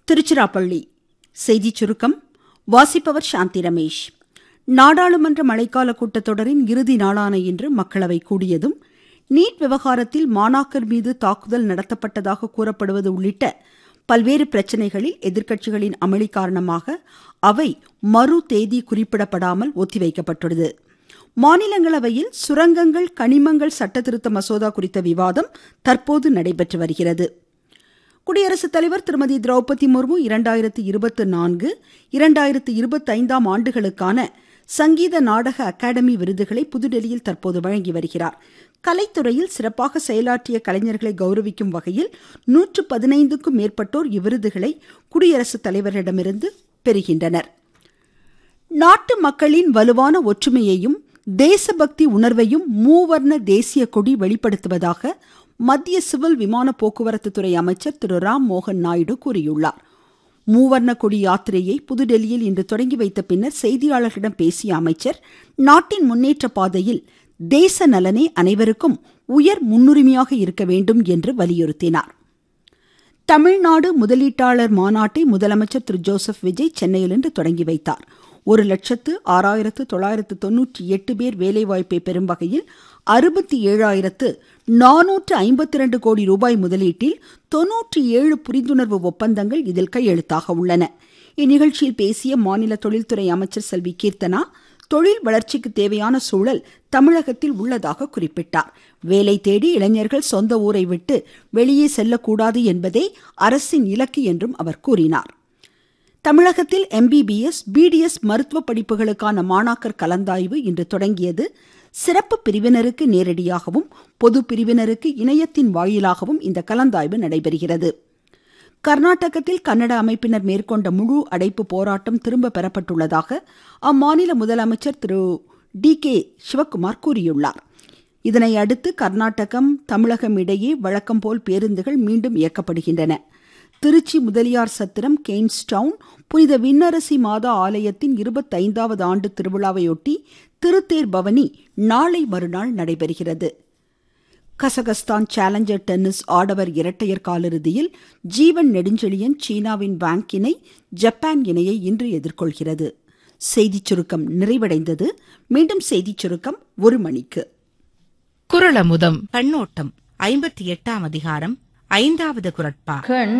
திருச்சிராப்பள்ளி செய்திச் சுருக்கம் வாசிப்பவர் சாந்தி ரமேஷ் நாடாளுமன்ற மழைக்கால கூட்டத்தொடரின் இறுதி நாளான இன்று மக்களவை கூடியதும் நீட் விவகாரத்தில் மாணாக்கர் மீது தாக்குதல் நடத்தப்பட்டதாக கூறப்படுவது உள்ளிட்ட பல்வேறு பிரச்சினைகளில் எதிர்க்கட்சிகளின் அமளி காரணமாக அவை மறு தேதி குறிப்பிடப்படாமல் ஒத்திவைக்கப்பட்டுள்ளது மாநிலங்களவையில் சுரங்கங்கள் கனிமங்கள் சட்டத்திருத்த மசோதா குறித்த விவாதம் தற்போது நடைபெற்று வருகிறது குடியரசுத் தலைவர் திருமதி திரௌபதி முர்மு இரண்டாயிரத்து இருபத்தி நான்கு இரண்டாயிரத்து இருபத்தைந்தாம் ஆண்டுகளுக்கான சங்கீத நாடக அகாடமி விருதுகளை புதுடெல்லியில் தற்போது வழங்கி வருகிறார் கலைத்துறையில் சிறப்பாக செயலாற்றிய கலைஞர்களை கௌரவிக்கும் வகையில் நூற்று பதினைந்துக்கும் மேற்பட்டோர் இவ்விருதுகளை குடியரசுத் தலைவரிடமிருந்து பெறுகின்றனர் நாட்டு மக்களின் வலுவான ஒற்றுமையையும் தேசபக்தி உணர்வையும் மூவர்ண தேசிய கொடி வெளிப்படுத்துவதாக மத்திய சிவில் விமான போக்குவரத்து துறை அமைச்சர் திரு ராம் மோகன் நாயுடு கூறியுள்ளார் மூவர்ண கொடி யாத்திரையை புதுடெல்லியில் இன்று தொடங்கி வைத்த பின்னர் செய்தியாளர்களிடம் பேசிய அமைச்சர் நாட்டின் முன்னேற்ற பாதையில் தேச நலனே அனைவருக்கும் உயர் முன்னுரிமையாக இருக்க வேண்டும் என்று வலியுறுத்தினார் தமிழ்நாடு முதலீட்டாளர் மாநாட்டை முதலமைச்சர் திரு ஜோசப் விஜய் சென்னையில் இன்று தொடங்கி வைத்தார் ஒரு லட்சத்து ஆறாயிரத்து தொள்ளாயிரத்து தொன்னூற்றி எட்டு பேர் வேலைவாய்ப்பை பெறும் வகையில் அறுபத்தி ஏழாயிரத்து நானூற்று ஐம்பத்தி இரண்டு கோடி ரூபாய் முதலீட்டில் தொன்னூற்றி ஏழு புரிந்துணர்வு ஒப்பந்தங்கள் இதில் கையெழுத்தாக உள்ளன இந்நிகழ்ச்சியில் பேசிய மாநில தொழில்துறை அமைச்சர் செல்வி கீர்த்தனா தொழில் வளர்ச்சிக்கு தேவையான சூழல் தமிழகத்தில் உள்ளதாக குறிப்பிட்டார் வேலை தேடி இளைஞர்கள் சொந்த ஊரை விட்டு வெளியே செல்லக்கூடாது என்பதே அரசின் இலக்கு என்றும் அவர் கூறினார் தமிழகத்தில் எம்பிபிஎஸ் பிடிஎஸ் மருத்துவ படிப்புகளுக்கான மாணாக்கர் கலந்தாய்வு இன்று தொடங்கியது சிறப்பு பிரிவினருக்கு நேரடியாகவும் பொது பிரிவினருக்கு இணையத்தின் வாயிலாகவும் இந்த கலந்தாய்வு நடைபெறுகிறது கர்நாடகத்தில் கன்னட அமைப்பினர் மேற்கொண்ட முழு அடைப்பு போராட்டம் திரும்ப பெறப்பட்டுள்ளதாக அம்மாநில முதலமைச்சர் திரு டி கே சிவக்குமார் கூறியுள்ளார் இதனை அடுத்து கர்நாடகம் தமிழகம் இடையே வழக்கம் போல் பேருந்துகள் மீண்டும் இயக்கப்படுகின்றன திருச்சி முதலியார் சத்திரம் கெய்ன்ஸ் டவுன் புனித விண்ணரசி மாதா ஆலயத்தின் இருபத்தைந்தாவது ஆண்டு திருவிழாவையொட்டி திருத்தேர் பவனி நாளை மறுநாள் நடைபெறுகிறது கசகஸ்தான் சேலஞ்சர் டென்னிஸ் ஆடவர் இரட்டையர் காலிறுதியில் ஜீவன் நெடுஞ்செழியன் சீனாவின் வாங் இணை ஜப்பான் இணையை இன்று எதிர்கொள்கிறது செய்திச் சுருக்கம் நிறைவடைந்தது மீண்டும் செய்திச் சுருக்கம் ஒரு மணிக்கு குரலமுதம் கண்ணோட்டம் ஐம்பத்தி எட்டாம் அதிகாரம் ஐந்தாவது குரட்பா கண்